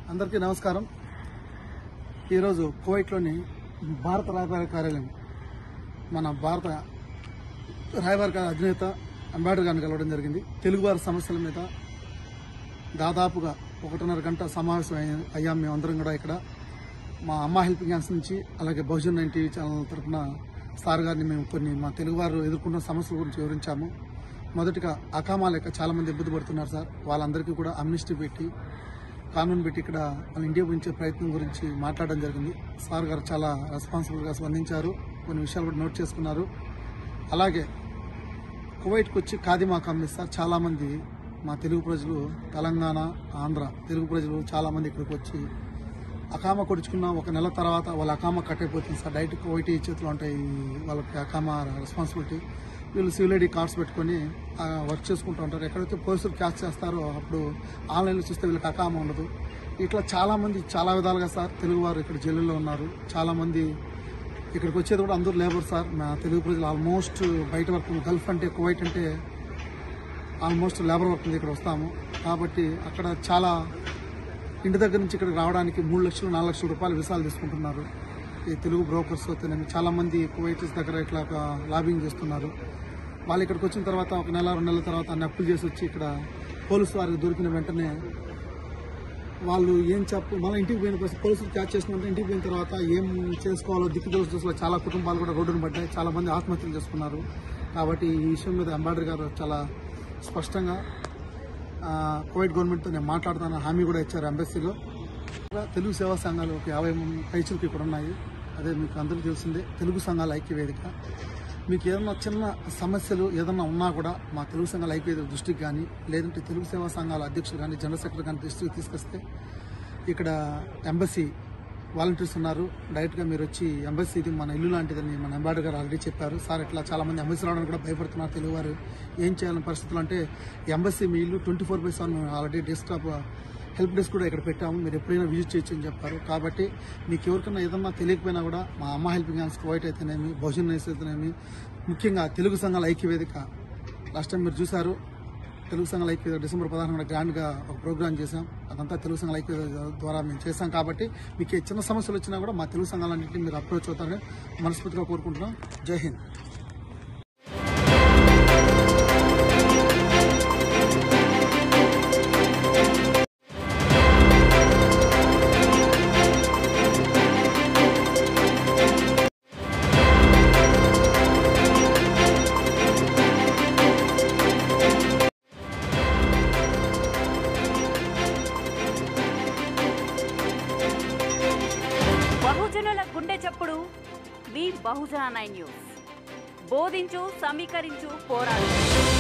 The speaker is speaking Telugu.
అందరికీ నమస్కారం ఈరోజు కువైట్లోని భారత రాయబార కార్యాలయం మన భారత రాయబార కార్య అధినేత అంబేద్కర్ గారిని కలవడం జరిగింది తెలుగువారి సమస్యల మీద దాదాపుగా ఒకటిన్నర గంట సమావేశం అయ్యా- అయ్యాం మేము అందరం కూడా ఇక్కడ మా అమ్మ హెల్పింగ్ హ్యాండ్స్ నుంచి అలాగే బహుజన్ నైన్ టీవీ ఛానల్ తరఫున సార్ గారిని మేము కొన్ని మా తెలుగువారు ఎదుర్కొన్న సమస్యల గురించి వివరించాము మొదటిగా అకామా లేక చాలా మంది ఇబ్బంది పడుతున్నారు సార్ వాళ్ళందరికీ కూడా అమ్నిస్టీ పెట్టి కానూన్ పెట్టి ఇక్కడ మన ఇండియా గురించే ప్రయత్నం గురించి మాట్లాడడం జరిగింది సార్ గారు చాలా రెస్పాన్సిబుల్గా స్పందించారు కొన్ని విషయాలు కూడా నోట్ చేసుకున్నారు అలాగే కువైట్కి వచ్చి ఖాదీమా అమ్మిస్తారు చాలా మంది మా తెలుగు ప్రజలు తెలంగాణ ఆంధ్ర తెలుగు ప్రజలు చాలా మంది ఇక్కడికి వచ్చి అకామ కొడుచుకున్న ఒక నెల తర్వాత వాళ్ళ అకామ కట్టయిపోతుంది సార్ డైరెక్ట్ కువైట్ చేతిలో ఉంటాయి వాళ్ళకి అకామ రెస్పాన్సిబిలిటీ వీళ్ళు సివిల్ ఐడి కార్డ్స్ పెట్టుకొని ఆ, వర్క్ చేసుకుంటూ ఉంటారు ఎక్కడైతే పోలీసులు క్యాచ్ చేస్తారో అప్పుడు ఆన్లైన్లో చూస్తే వీళ్ళకి అకామ ఉండదు ఇట్లా చాలా మంది చాలా విధాలుగా సార్ తెలుగు వారు ఇక్కడ జైలులో ఉన్నారు చాలా మంది ఇక్కడికి వచ్చేది కూడా అందరూ లేబర్ సార్ మా తెలుగు ప్రజలు ఆల్మోస్ట్ బయట వర్క్ గల్ఫ్ అంటే కువైట్ అంటే ఆల్మోస్ట్ లేబర్ వర్క్ మీద ఇక్కడ వస్తాము కాబట్టి అక్కడ చాలా ఇంటి దగ్గర నుంచి ఇక్కడికి రావడానికి మూడు లక్షలు నాలుగు లక్షల రూపాయలు విసాలు తీసుకుంటున్నారు ఈ తెలుగు బ్రోకర్స్ అయితేనేమి చాలా మంది కువైటీస్ దగ్గర ఇట్లా ఒక లాబింగ్ చేస్తున్నారు వాళ్ళు ఇక్కడికి వచ్చిన తర్వాత ఒక నెల రెండు నెలల తర్వాత అన్ని అప్పులు చేసి వచ్చి ఇక్కడ పోలీసు వారికి దొరికిన వెంటనే వాళ్ళు ఏం చెప్పు మళ్ళీ ఇంటికి పోయిన పరిస్థితి పోలీసులు క్యాచ్ చేసినంత ఇంటికి పోయిన తర్వాత ఏం చేసుకోవాలో దిక్కు దోసు దోసులో చాలా కుటుంబాలు కూడా రోడ్డును పడ్డాయి చాలా మంది ఆత్మహత్యలు చేసుకున్నారు కాబట్టి ఈ విషయం మీద అంబాడర్ గారు చాలా స్పష్టంగా ఆ, కువైట్ గవర్నమెంట్తో నేను మాట్లాడతాను హామీ కూడా ఇచ్చారు ఎంబసీలో తెలుగు సేవా సంఘాలు ఒక యాభై మంది పైచులకు ఇక్కడ ఉన్నాయి అదే మీకు అందరికీ తెలిసిందే తెలుగు సంఘాల ఐక్య వేదిక మీకు ఏదైనా చిన్న సమస్యలు ఏదైనా ఉన్నా కూడా మా తెలుగు సంఘాల ఐక్య వేదిక దృష్టికి కానీ లేదంటే తెలుగు సేవా సంఘాల అధ్యక్షులు కానీ జనరల్ సెక్రటరీ కానీ దృష్టికి తీసుకొస్తే ఇక్కడ ఎంబసీ వాలంటీర్స్ ఉన్నారు డైరెక్ట్గా మీరు వచ్చి ఎంబసీ ఇది మన ఇల్లు లాంటిదని మన ఎంబాడర్ గారు ఆల్రెడీ చెప్పారు సార్ ఇట్లా చాలా మంది ఎంబసీ రావడానికి కూడా భయపడుతున్నారు తెలుగువారు ఏం చేయాలని పరిస్థితులు అంటే ఎంబసీ మీ ఇల్లు twenty four by seven already desktop help desk కూడా ఇక్కడ పెట్టాము మీరు ఎప్పుడైనా విజిట్ చేయొచ్చు అని చెప్పారు కాబట్టి మీకు ఎవరికైనా ఏదన్నా తెలియకపోయినా కూడా మా అమ్మ హెల్పింగ్ హ్యాండ్స్ కువైట్ అయితేనేమి బహుజన్ నైస్ అయితేనేమి ముఖ్యంగా తెలుగు సంఘాల ఐక్యవేదిక లాస్ట్ టైం మీరు చూశారు తెలుగు సంఘాల ఐక్యవేదిక డిసెంబర్ పదహారున గ్రాండ్గా ఒక ప్రోగ్రామ్ చేశాం అదంతా తెలుగు సంఘాల ఐక్యవేదిక ద్వారా మేము చేశాం కాబట్టి మీకు ఏ చిన్న సమస్యలు వచ్చినా కూడా మా తెలుగు సంఘాలన్నింటినీ మీరు అప్రోచ్ అవుతారని మనస్ఫూర్తిగా కోరుకుంటున్నాం జై హింద్ బహుజనుల గుండె చప్పుడు మీ బహుజన నైన్ న్యూస్ బోధించు సమీకరించు పోరాడు